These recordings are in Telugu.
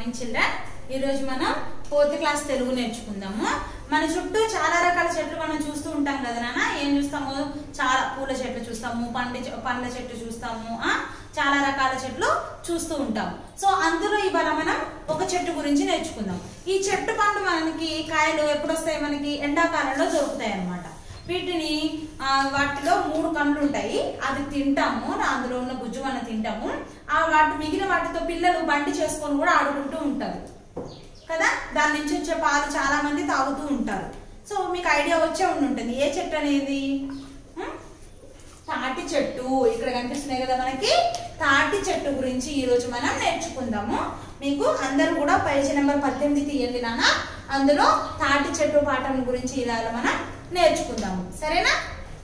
మార్నింగ్ చిల్డ్రన్ ఈ రోజు మనం ఫోర్త్ క్లాస్ తెలుగు నేర్చుకుందాము మన చుట్టూ చాలా రకాల చెట్లు మనం చూస్తూ ఉంటాం కదా నాన్న ఏం చూస్తాము చాలా పూల చెట్లు చూస్తాము పండి పండ్ల చెట్లు చూస్తాము ఆ చాలా రకాల చెట్లు చూస్తూ ఉంటాం సో అందులో ఇవాళ మనం ఒక చెట్టు గురించి నేర్చుకుందాం ఈ చెట్టు పండు మనకి కాయలు ఎప్పుడు వస్తాయి మనకి ఎండాకాలంలో దొరుకుతాయి అన్నమాట వీటిని ఆ, వాటిలో మూడు పండ్లు ఉంటాయి అది తింటాము అందులో ఉన్న గుజ్జు మనం తింటాము ఆ వాటి మిగిలిన వాటితో పిల్లలు బండి చేసుకొని కూడా ఆడుకుంటూ ఉంటారు కదా దాని నుంచి వచ్చే పాలు చాలా మంది తాగుతూ ఉంటారు సో మీకు ఐడియా వచ్చే ఉండి ఉంటుంది ఏ చెట్టు అనేది ఉం? తాటి చెట్టు ఇక్కడ కనిపిస్తున్నాయి కదా మనకి తాటి చెట్టు గురించి ఈ రోజు మనం నేర్చుకుందాము మీకు అందరూ కూడా పేజీ నెంబర్ పద్దెనిమిది తీయండి నాన్న అందులో తాటి చెట్టు పాఠం గురించి ఇలా మనం నేర్చుకుందాము సరేనా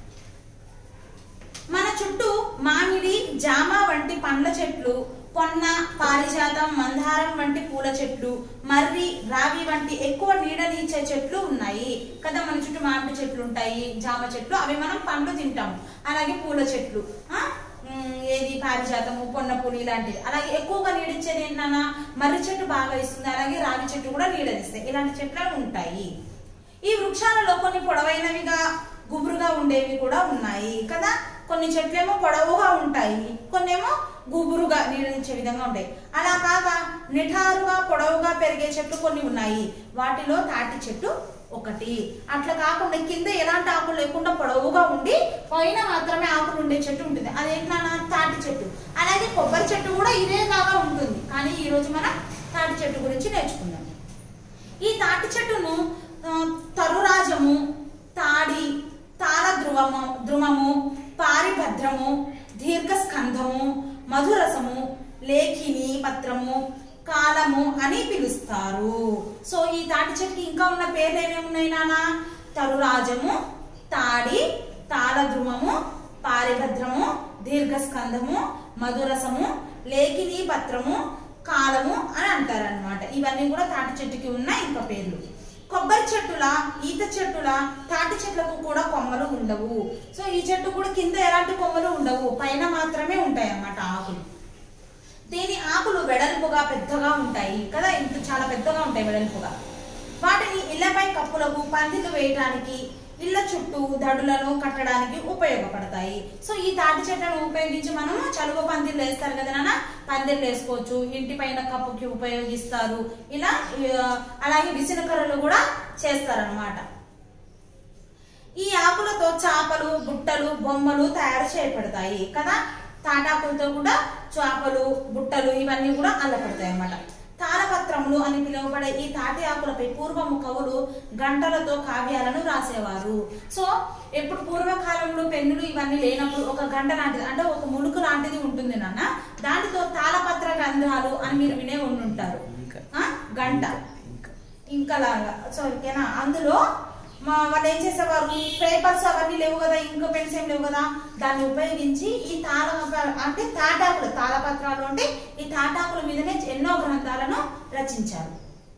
మన చుట్టూ మామిడి జామ వంటి పండ్ల చెట్లు పొన్న పారిజాతం మందారం వంటి పూల చెట్లు మర్రి రావి వంటి ఎక్కువ నీడనిచ్చే చెట్లు ఉన్నాయి కదా మన చుట్టూ మామిడి చెట్లు ఉంటాయి జామ చెట్లు అవి మనం పండ్లు తింటాము అలాగే పూల చెట్లు ఆ ఉమ్, ఏది పారిజాతము పొన్న పూలు ఇలాంటివి అలాగే ఎక్కువగా నీడిచ్చేది ఏంటన్నా మర్రి చెట్టు బాగా ఇస్తుంది అలాగే రావి చెట్టు కూడా నీడనిస్తాయి ఇలాంటి చెట్లు ఉంటాయి ఈ వృక్షాలలో కొన్ని పొడవైనవిగా గుబురుగా ఉండేవి కూడా ఉన్నాయి కదా కొన్ని చెట్లేమో పొడవుగా ఉంటాయి కొన్నేమో గుబురుగా నీడనిచ్చే విధంగా ఉంటాయి అలా కాక నిఠారుగా పొడవుగా పెరిగే చెట్లు కొన్ని ఉన్నాయి వాటిలో తాటి చెట్టు ఒకటి అట్లా కాకుండా కింద ఎలాంటి ఆకులు లేకుండా పొడవుగా ఉండి పైన మాత్రమే ఆకులు ఉండే చెట్టు ఉంటుంది అదేంటన్నా తాటి చెట్టు అలాగే కొబ్బరి చెట్టు కూడా ఇదే లాగా ఉంటుంది కానీ ఈ రోజు మనం తాటి చెట్టు గురించి నేర్చుకుందాం ఈ తాటి చెట్టును ఆ, తరురాజము తాడి తార ధ్రువము ధ్రువము పారిభద్రము దీర్ఘస్కంధము మధురసము లేఖిని పత్రము కాలము అని పిలుస్తారు సో ఈ తాటి చెట్టుకి ఇంకా ఉన్న పేర్లు ఏమేమి ఉన్నాయి నాన్న తరురాజము తాడి తాళధ్రువము పారిభద్రము దీర్ఘస్కంధము మధురసము లేఖిని పత్రము కాలము అని అంటారనమాట ఇవన్నీ కూడా తాటి చెట్టుకి ఉన్న ఇంకా పేర్లు కొబ్బరి చెట్టుల ఈత చెట్టుల తాటి చెట్లకు కూడా కొమ్మలు ఉండవు సో ఈ చెట్టు కూడా కింద ఎలాంటి కొమ్మలు ఉండవు పైన మాత్రమే ఉంటాయి అన్నమాట ఆకులు దీని ఆకులు వెడల్పుగా పెద్దగా ఉంటాయి కదా ఇంత చాలా పెద్దగా ఉంటాయి వెడల్పుగా వాటిని ఇళ్లపై కప్పులకు పందిలు వేయడానికి ఇళ్ల చుట్టూ దడులను కట్టడానికి ఉపయోగపడతాయి సో ఈ తాటి చెట్లను ఉపయోగించి మనము చలువ పందిళ్ళు వేస్తారు కదా నాన్న పందిళ్ళు వేసుకోవచ్చు ఇంటి పైన కప్పుకి ఉపయోగిస్తారు ఇలా ఆ, అలాగే విసినకర్రలు కూడా చేస్తారనమాట ఈ ఆకులతో చేపలు బుట్టలు బొమ్మలు తయారు చేయబడతాయి కదా తాటాకులతో కూడా చేపలు బుట్టలు ఇవన్నీ కూడా అల్లపడతాయి అన్నమాట తారపత్రములు అని పిలువబడే ఈ తాటి ఆకులపై పూర్వము కవులు గంటలతో కావ్యాలను రాసేవారు సో ఎప్పుడు పూర్వకాలంలో పెన్నులు ఇవన్నీ లేనప్పుడు ఒక గంట లాంటిది అంటే ఒక ములుకు లాంటిది ఉంటుంది నాన్న దానితో తాళపత్ర గ్రంథాలు అని మీరు వినే ఉండుంటారు ఆ? గంట ఇంకా లాగా సో ఓకేనా అందులో మా వాళ్ళు ఏం చేసేవారు పేపర్స్ అవన్నీ లేవు కదా ఇంక పెన్స్ ఏం లేవు కదా దాన్ని ఉపయోగించి ఈ తాళ అంటే తాటాకులు తాళపత్రాలు అంటే ఈ తాటాకుల మీదనే ఎన్నో గ్రంథాలను రచించారు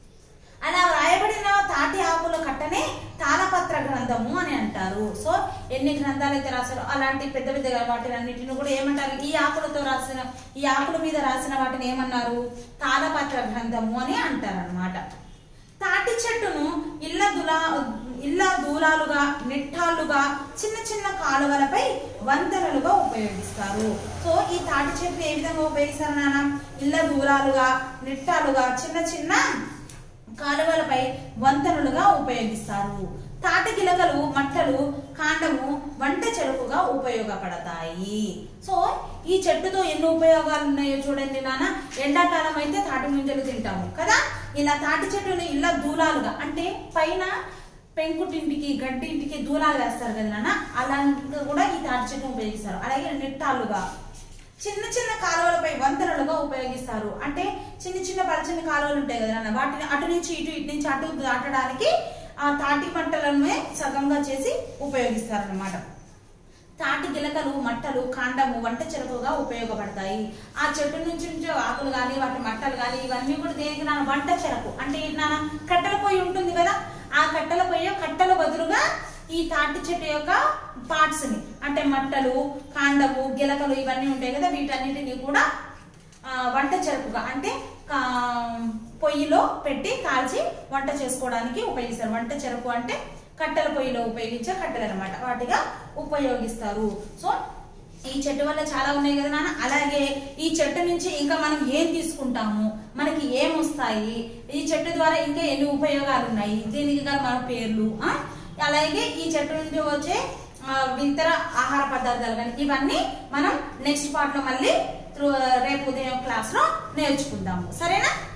అలా వ్రాయబడిన తాటి ఆకుల కట్టనే తాళపత్ర గ్రంథము అని అంటారు సో ఎన్ని గ్రంథాలు అయితే రాశారో అలాంటి పెద్ద పెద్ద వాటిని అన్నిటిని కూడా ఏమంటారు ఈ ఆకులతో రాసిన ఈ ఆకుల మీద రాసిన వాటిని ఏమన్నారు తాళపత్ర గ్రంథము అని అంటారు తాటి చెట్టును ఇళ్ళ దులా ఇళ్ళ దూలాలుగా నిట్టాలుగా చిన్న చిన్న కాలువలపై వంతెనలుగా ఉపయోగిస్తారు సో ఈ తాటి చెట్టు ఏ విధంగా ఉపయోగిస్తారు నాన్న ఇళ్ళ దూలాలుగా నిట్టాలుగా చిన్న చిన్న కాలువలపై వంతెనలుగా ఉపయోగిస్తారు తాటి గిలకలు మట్టలు కాండము వంట చెరుకుగా ఉపయోగపడతాయి సో ఈ చెట్టుతో ఎన్ని ఉపయోగాలు ఉన్నాయో చూడండి నాన్న ఎండాకాలం అయితే తాటి ముంజలు తింటాము కదా ఇలా తాటి చెట్టుని ఇలా దూలాలుగా అంటే పైన పెంకుటింటికి గడ్డి ఇంటికి దూలాలు వేస్తారు కదా నాన్న అలాంటి కూడా ఈ తాటి చెట్టును ఉపయోగిస్తారు అలాగే నిట్టాలుగా చిన్న చిన్న కాలువలపై వంతెనలుగా ఉపయోగిస్తారు అంటే చిన్న చిన్న పలచని కాలువలు ఉంటాయి కదా నాన్న వాటిని అటు నుంచి ఇటు ఇటు నుంచి అటు దాటడానికి ఆ తాటి మంటలను సగంగా చేసి ఉపయోగిస్తారు అన్నమాట తాటి గిలకలు మట్టలు కాండము వంట చెరుకుగా ఉపయోగపడతాయి ఆ చెట్టు నుంచి నుంచి ఆకులు కానీ వాటి మట్టలు కానీ ఇవన్నీ కూడా దేనికి నాన్న వంట చెరకు అంటే ఏంటి నాన్న కట్టెల పొయ్యి ఉంటుంది కదా ఆ కట్టెల పొయ్యి కట్టెల బదులుగా ఈ తాటి చెట్టు యొక్క పార్ట్స్ ని అంటే మట్టలు కాండము గిలకలు ఇవన్నీ ఉంటాయి కదా వీటన్నిటిని కూడా ఆ, వంట చెరుకుగా అంటే కా- పొయ్యిలో పెట్టి కాల్చి వంట చేసుకోవడానికి ఉపయోగిస్తారు వంట చెరకు అంటే కట్టెల పొయ్యిలో ఉపయోగించే కట్టెలు అనమాట వాటిగా ఉపయోగిస్తారు సో ఈ చెట్టు వల్ల చాలా ఉన్నాయి కదా నాన్న అలాగే ఈ చెట్టు నుంచి ఇంకా మనం ఏం తీసుకుంటాము మనకి ఏం వస్తాయి ఈ చెట్టు ద్వారా ఇంకా ఎన్ని ఉపయోగాలు ఉన్నాయి దీనికి గల మన పేర్లు ఆ? అలాగే ఈ చెట్టు నుంచి వచ్చే ఆ, ఇతర ఆహార పదార్థాలు కానీ ఇవన్నీ మనం నెక్స్ట్ పార్ట్ లో మళ్ళీ త్రూ- రేపు ఉదయం క్లాస్ లో నేర్చుకుందాము సరేనా